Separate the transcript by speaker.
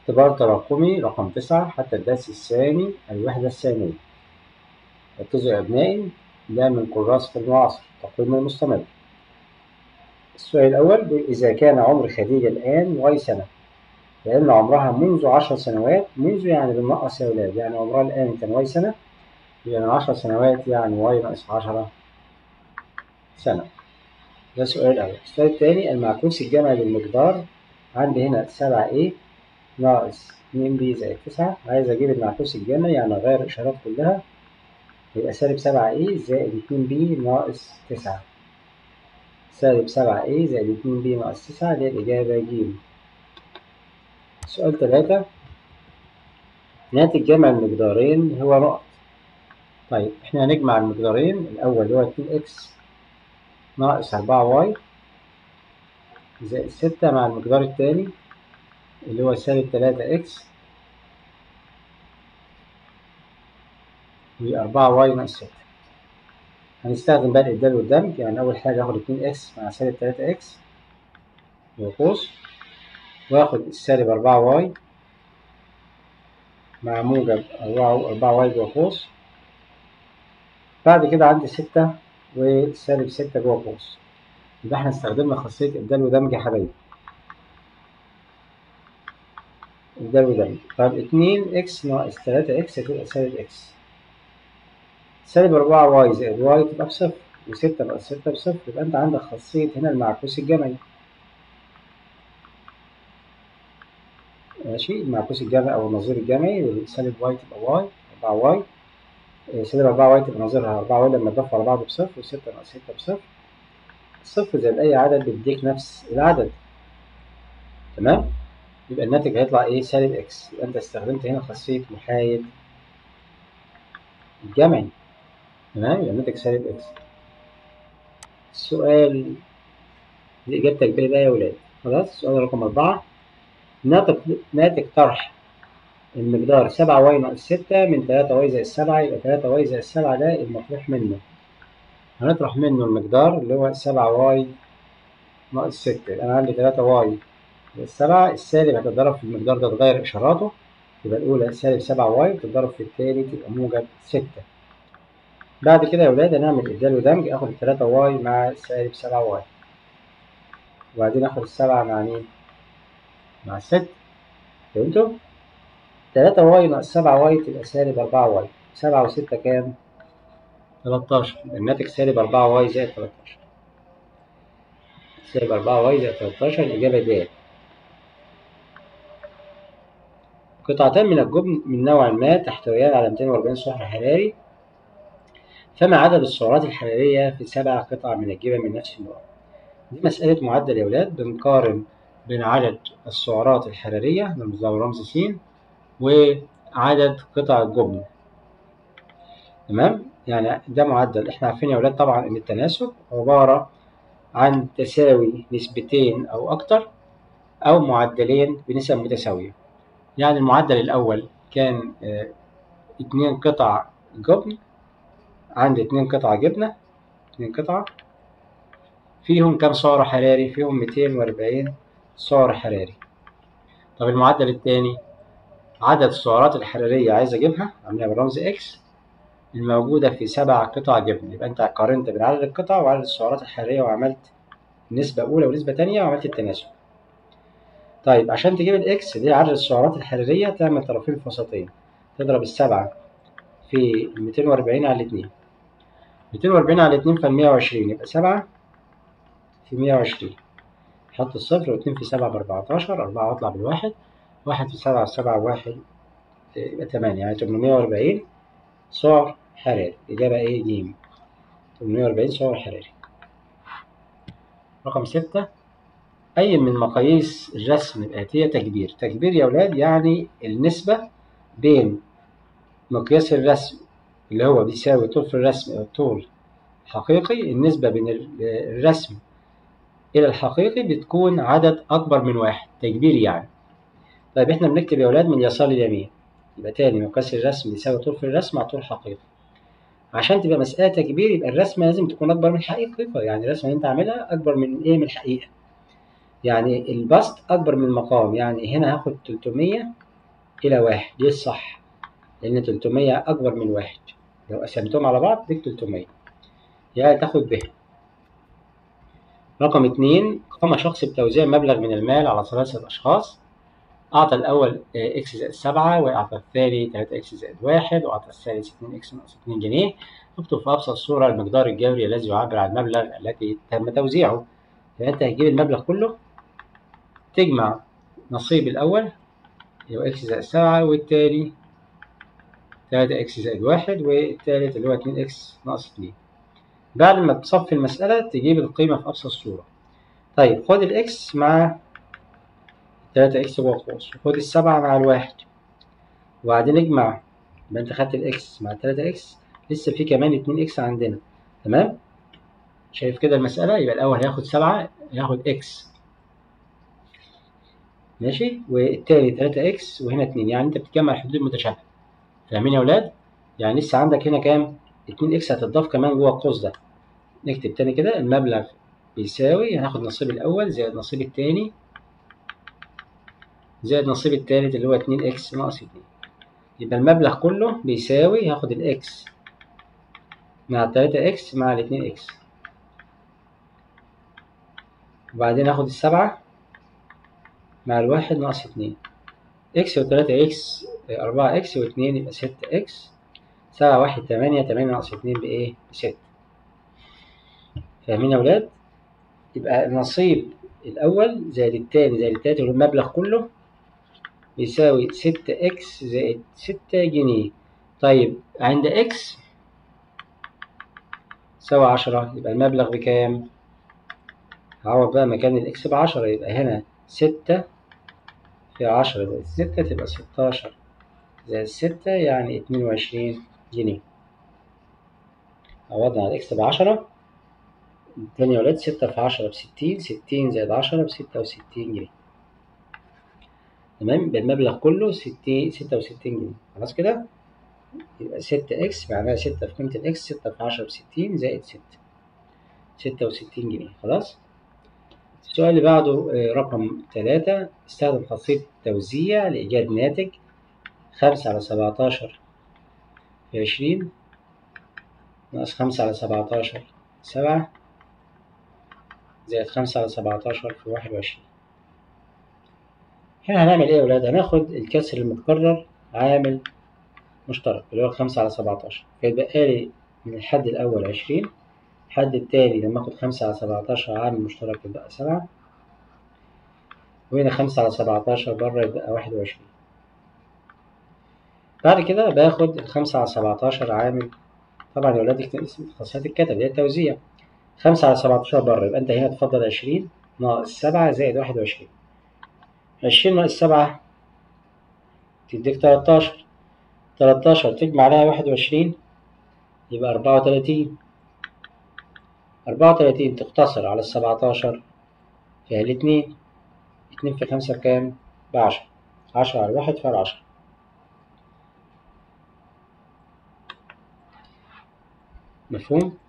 Speaker 1: اختبار تراكمي رقم تسعة حتى الدرس الثاني الوحدة الثانية ركزوا يا أبنائي ده من كراس في المعاصر تقويم المستمر السؤال الأول بيقول إذا كان عمر خديجة الآن واي سنة فإن عمرها منذ عشر سنوات منذ يعني بالنقص يا أولاد يعني عمرها الآن كان واي سنة يبقى من عشر سنوات يعني واي ناقص عشرة سنة ده السؤال الأول السؤال الثاني المعكوس الجمعي للمقدار عندي هنا سبعة إيه ناقص اتنين بي زائد تسعة عايز أجيب المعكوس الجمعي يعني أغير الإشارات كلها يبقى سالب سبعة إيه زائد اتنين بي ناقص تسعة سالب سبعة إيه زائد اتنين بي ناقص تسعة دي الإجابة ج سؤال تلاتة ناتج جمع المقدارين هو نقط طيب إحنا هنجمع المقدارين الأول اللي هو اتنين إكس ناقص أربعة واي زائد ستة مع المقدار التاني اللي هو سالب تلاتة إكس وأربعة واي ناقص ستة هنستخدم بقى الإبدال والدمج يعني أول حاجة آخد اتنين إكس مع سالب تلاتة إكس وقوس وآخد السالب أربعة واي مع موجب أربعة واي جوه قوس بعد كده عندي ستة وسالب ستة جوه قوس يبقى احنا استخدمنا خاصية إبدال ودمج يا حبايبي إبدال ودمج طب اتنين إكس ناقص تلاتة إكس هتبقى سالب إكس سالب أربعة واي زائد واي تبقى بصفر وستة ناقص ستة بصفر يبقى أنت عندك خاصية هنا المعكوس الجمعي ماشي المعكوس الجمعي أو النظير الجمعي سالب واي تبقى واي أربعة واي سالب أربعة واي تبقى نظيرها أربعة واي لما تضاف على بعض بصفر وستة ناقص ستة بصفر الصفر زائد أي عدد بيديك نفس العدد تمام يبقى الناتج هيطلع إيه سالب إكس يبقى أنت استخدمت هنا خاصية محايد الجمعي تمام يبقى الناتج سالب إكس السؤال دي إجابتك بيه بقى يا ولاد خلاص السؤال رقم أربعة ناتج ناتج طرح المقدار سبعة واي ناقص ستة من تلاتة واي زائد سبعة يبقى تلاتة واي زائد سبعة ده المطروح منه هنطرح منه المقدار اللي هو سبعة واي ناقص ستة يبقى أنا عندي تلاتة واي زائد سبعة السالب هتتضرب في المقدار ده تغير إشاراته يبقى الأولى سالب سبعة واي تتضرب في التاني تبقى موجب ستة بعد كده يا ولاد هنعمل إبدال ودمج آخد التلاتة واي مع سالب سبعة واي وبعدين آخد السبعة مع مين؟ مع الستة فهمتوا؟ تلاتة واي ناقص سبعة واي تبقى سالب أربعة واي سبعة وستة كام؟ تلاتاشر يبقى الناتج سالب أربعة واي زائد تلاتاشر سالب أربعة واي زائد تلاتاشر الإجابة د قطعتان من الجبن من نوع ما تحتويان على 240 سعر حراري فما عدد السعرات الحرارية في سبع قطع من الجبن من نفس النوع دي مسألة معدل يا ولاد بنقارن بين عدد السعرات الحرارية زي رمز س وعدد قطع الجبن تمام يعني ده معدل احنا عارفين يا ولاد طبعا ان التناسب عبارة عن تساوي نسبتين او اكتر او معدلين بنسب متساوية يعني المعدل الاول كان اه اتنين قطع جبن عندي اتنين قطع جبنة اتنين قطعة فيهم كم سعر حراري فيهم 240 سعر حراري طب المعدل الثاني عدد السعرات الحرارية عايز أجيبها عاملها بالرمز إكس الموجودة في سبع قطع جبن يبقى أنت قارنت بين عدد القطع وعدد السعرات الحرارية وعملت نسبة أولى ونسبة تانية وعملت التناسب طيب عشان تجيب الإكس اللي هي عدد السعرات الحرارية تعمل طرفين في وسطين تضرب السبعة في 240 على الاتنين 240 على الاتنين في 120 يبقى سبعة في 120 حط الصفر واتنين في سبعة بأربعتاشر أربعة واطلع بالواحد واحد في سبعة سبعة واحد يبقى تمانية يعني تمنمية وأربعين سعر حراري الإجابة إيه ج تمنمية وأربعين سعر حراري رقم ستة أي من مقاييس الرسم الآتية تكبير تكبير يا ولاد يعني النسبة بين مقياس الرسم اللي هو بيساوي طول في الرسم أو طول حقيقي النسبة بين الرسم إلى الحقيقي بتكون عدد أكبر من واحد تكبير يعني طيب إحنا بنكتب يا ولاد من اليسار لليمين يبقى تاني مقياس الرسم يساوي طول في الرسم مع طول حقيقي عشان تبقى مسألة تكبير يبقى الرسمة لازم تكون أكبر من الحقيقة يعني الرسمة اللي أنت عاملها أكبر من إيه من الحقيقة يعني البسط أكبر من المقام يعني هنا هاخد 300 إلى واحد دي الصح لأن 300 أكبر من واحد لو قسمتهم على بعض ديك 300 يعني تاخد ب رقم اتنين قام شخص بتوزيع مبلغ من المال على ثلاثة أشخاص أعطى الأول إكس زائد سبعة وأعطى الثاني تلاتة إكس زائد واحد وأعطى الثالث اتنين إكس ناقص اتنين جنيه اكتب في أبسط صورة المقدار الجبري الذي يعبر عن المبلغ الذي تم توزيعه فأنت هتجيب المبلغ كله تجمع نصيب الأول اللي هو إكس زائد سبعة والتاني تلاتة إكس زائد واحد والتالت اللي هو اتنين إكس ناقص اتنين بعد ما تصفي المسألة تجيب القيمة في أبسط صورة طيب خد الإكس مع تلاتة إكس جوه قوس وخد السبعة مع الواحد وبعدين اجمع يبقى أنت خدت الإكس مع التلاتة إكس لسه في كمان اتنين إكس عندنا تمام شايف كده المسألة يبقى الأول هياخد سبعة هياخد إكس ماشي والتاني تلاتة إكس وهنا اتنين يعني أنت بتجمع الحدود المتشابهة فاهمين يا ولاد؟ يعني لسه عندك هنا كام؟ اتنين إكس هتضاف كمان جوه القوس ده نكتب تاني كده المبلغ بيساوي هناخد نصيب الأول زائد نصيب التاني زائد نصيب التالت اللي هو اتنين إكس ناقص اتنين يبقى المبلغ كله بيساوي هاخد الإكس مع التلاتة إكس مع الاتنين إكس وبعدين هاخد السبعة مع الواحد ناقص اتنين إكس وتلاتة إكس أربعة إكس واتنين يبقى ستة إكس سبعة واحد تمانية تمانية ناقص اتنين بإيه؟ بستة فاهمين يا ولاد؟ يبقى النصيب الأول زائد التاني زائد التالت اللي هو المبلغ كله بيساوي ستة إكس زائد ستة جنيه طيب عند إكس سوى عشرة يبقى المبلغ بكام؟ هعوض بقى مكان الإكس بعشرة يبقى هنا ستة في عشرة زائد ستة تبقى ستاشر زائد ستة يعني اتنين وعشرين جنيه عوضنا على الإكس بعشرة تاني يا ولاد ستة في عشرة بستين ستين زائد عشرة بستة وستين جنيه تمام يبقى المبلغ كله ستين ستة وستين جنيه خلاص كده يبقى ستة إكس معناها ستة في قيمة الإكس ستة في عشرة بستين زائد ستة ستة وستين جنيه خلاص السؤال اللي بعده رقم تلاتة استخدم خاصية توزيع لإيجاد ناتج خمسة على سبعتاشر في عشرين ناقص خمسة على سبعتاشر سبعة زائد خمسة على سبعتاشر في واحد وعشرين هنا هنعمل إيه يا ولاد؟ هناخد الكسر المتكرر عامل مشترك اللي هو خمسة على سبعتاشر فيتبقى لي من الحد الأول عشرين الحد التاني لما آخد خمسة على سبعتاشر عامل مشترك يبقى سبعة وهنا خمسة على سبعتاشر بره يبقى واحد وعشرين بعد كده باخد الخمسة على سبعتاشر عامل طبعا يا ولاد اسم خاصية الكتب اللي هي التوزيع خمسة على سبعتاشر بره يبقى أنت هنا تفضل عشرين ناقص سبعة زائد واحد وعشرين عشرين ناقص سبعة تديك تلاتاشر تلاتاشر تجمع عليها واحد وعشرين يبقى أربعة وتلاتين أربعة وتلاتين تقتصر على السبعتاشر فيها الاتنين اتنين في خمسة بكام؟ بعشرة عشرة على واحد فيها العشرة مفهوم؟